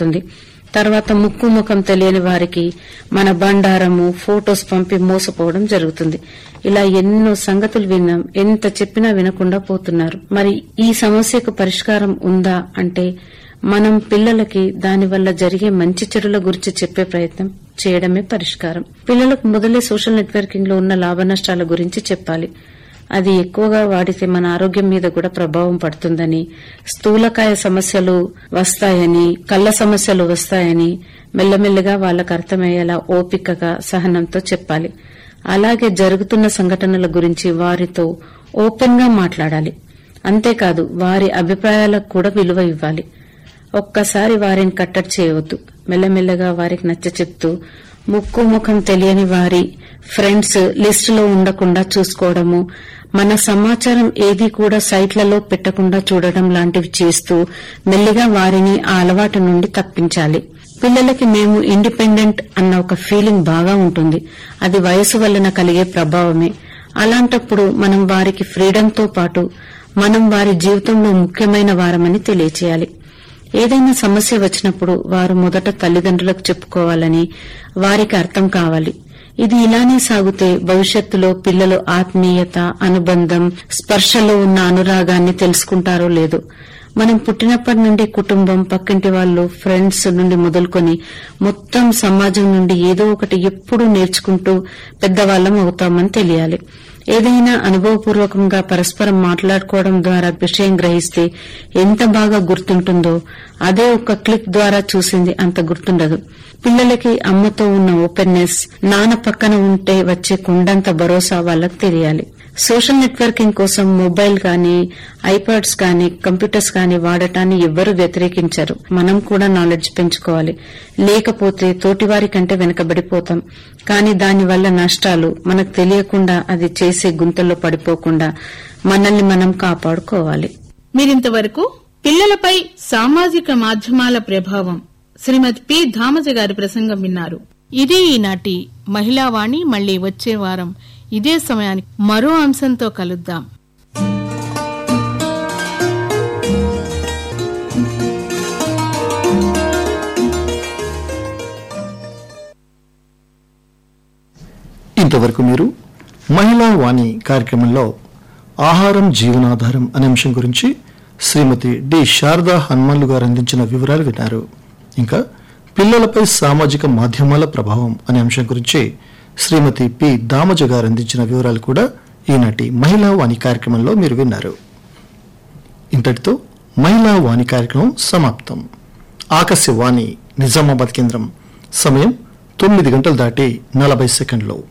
జరుగుతుంది తర్వాత ముక్కు ముఖం తెలియని వారికి మన బండారము ఫోటోస్ పంపి మోసపోవడం జరుగుతుంది ఇలా ఎన్నో సంగతులు విన్నాం ఎంత చెప్పినా వినకుండా పోతున్నారు మరి ఈ సమస్యకు పరిష్కారం ఉందా అంటే మనం పిల్లలకి దానివల్ల జరిగే మంచి చెడుల గురించి చెప్పే ప్రయత్నం చేయడమే పరిష్కారం పిల్లలకు మొదలే సోషల్ నెట్వర్కింగ్ లో ఉన్న లాభ నష్టాల గురించి చెప్పాలి అది ఎక్కువగా వాడితే మన ఆరోగ్యం మీద కూడా ప్రభావం పడుతుందని స్థూలకాయ సమస్యలు వస్తాయని కళ్ళ సమస్యలు వస్తాయని మెల్లమెల్లగా వాళ్ళకు అర్థమయ్యేలా ఓపికగా సహనంతో చెప్పాలి అలాగే జరుగుతున్న సంఘటనల గురించి వారితో ఓపెన్ గా మాట్లాడాలి అంతేకాదు వారి అభిప్రాయాలకు కూడా విలువ ఇవ్వాలి ఒక్కసారి వారిని కట్టడి చేయవద్దు మెల్లమెల్లగా వారికి నచ్చ చెప్తూ ముక్కు ముఖం తెలియని వారి ఫ్రెండ్స్ లిస్టులో ఉండకుండా చూసుకోవడము మన సమాచారం ఏది కూడా సైట్లలో పెట్టకుండా చూడడం లాంటివి చేస్తూ మెల్లిగా వారిని ఆ అలవాటు నుండి తప్పించాలి పిల్లలకి మేము ఇండిపెండెంట్ అన్న ఒక ఫీలింగ్ బాగా ఉంటుంది అది వయసు వలన కలిగే ప్రభావమే అలాంటప్పుడు మనం వారికి ఫ్రీడంతో పాటు మనం వారి జీవితంలో ముఖ్యమైన వారమని తెలియచేయాలి ఏదైనా సమస్య వచ్చినప్పుడు వారు మొదట తల్లిదండ్రులకు చెప్పుకోవాలని వారికి అర్థం కావాలి ఇది ఇలానే సాగితే భవిష్యత్తులో పిల్లలు ఆత్మీయత అనుబంధం స్పర్శలో ఉన్న అనురాగాన్ని తెలుసుకుంటారో లేదో మనం పుట్టినప్పటి నుండి కుటుంబం పక్కింటి వాళ్ళు ఫ్రెండ్స్ నుండి మొదలుకొని మొత్తం సమాజం నుండి ఏదో ఒకటి ఎప్పుడూ నేర్చుకుంటూ పెద్దవాళ్లం అవుతామని తెలియాలి ఏదైనా అనుభవపూర్వకంగా పరస్పరం మాట్లాడుకోవడం ద్వారా విషయం గ్రహిస్తే ఎంత బాగా గుర్తుంటుందో అదే ఒక క్లిక్ ద్వారా చూసింది అంత గుర్తుండదు పిల్లలకి అమ్మతో ఉన్న ఓపెన్నెస్ నాన్న పక్కన ఉంటే వచ్చే కొండంత భరోసా వాళ్ళకి తెలియాలి సోషల్ నెట్వర్కింగ్ కోసం మొబైల్ గానీ ఐపాడ్స్ గానీ కంప్యూటర్స్ గానీ వాడటాన్ని ఎవ్వరూ వ్యతిరేకించరు మనం కూడా నాలెడ్జ్ పెంచుకోవాలి లేకపోతే తోటివారి కంటే వెనకబడిపోతాం కానీ దానివల్ల నష్టాలు మనకు తెలియకుండా అది చేసే గుంతల్లో పడిపోకుండా మనల్ని మనం కాపాడుకోవాలి మీరింతవరకు పిల్లలపై సామాజిక మాధ్యమాల ప్రభావం శ్రీమతి పి ధామజ గారి ప్రసంగం విన్నారు ఇదే ఈనాటి మహిళావాణి మళ్లీ వచ్చే వారం ఇదే సమయానికి మరో అంశంతో కలుద్దాం ఇంతవరకు మీరు మహిళా వాణి కార్యక్రమంలో ఆహారం జీవనాధారం అనే అంశం గురించి శ్రీమతి డి శారదా హనుమన్లు గారు అందించిన వివరాలు విన్నారు ఇంకా పిల్లలపై సామాజిక మాధ్యమాల ప్రభావం అనే అంశం గురించి శ్రీమతి పి దామజ గారు అందించిన వివరాలు కూడా ఈనాటి మహిళా వాణి కార్యక్రమంలో మీరు విన్నారు ఇంతటితో మహిళా వాణి కార్యక్రమం సమాప్తం ఆకాశవాణి నిజామాబాద్ కేంద్రం సమయం తొమ్మిది గంటలు దాటి నలభై సెకండ్లు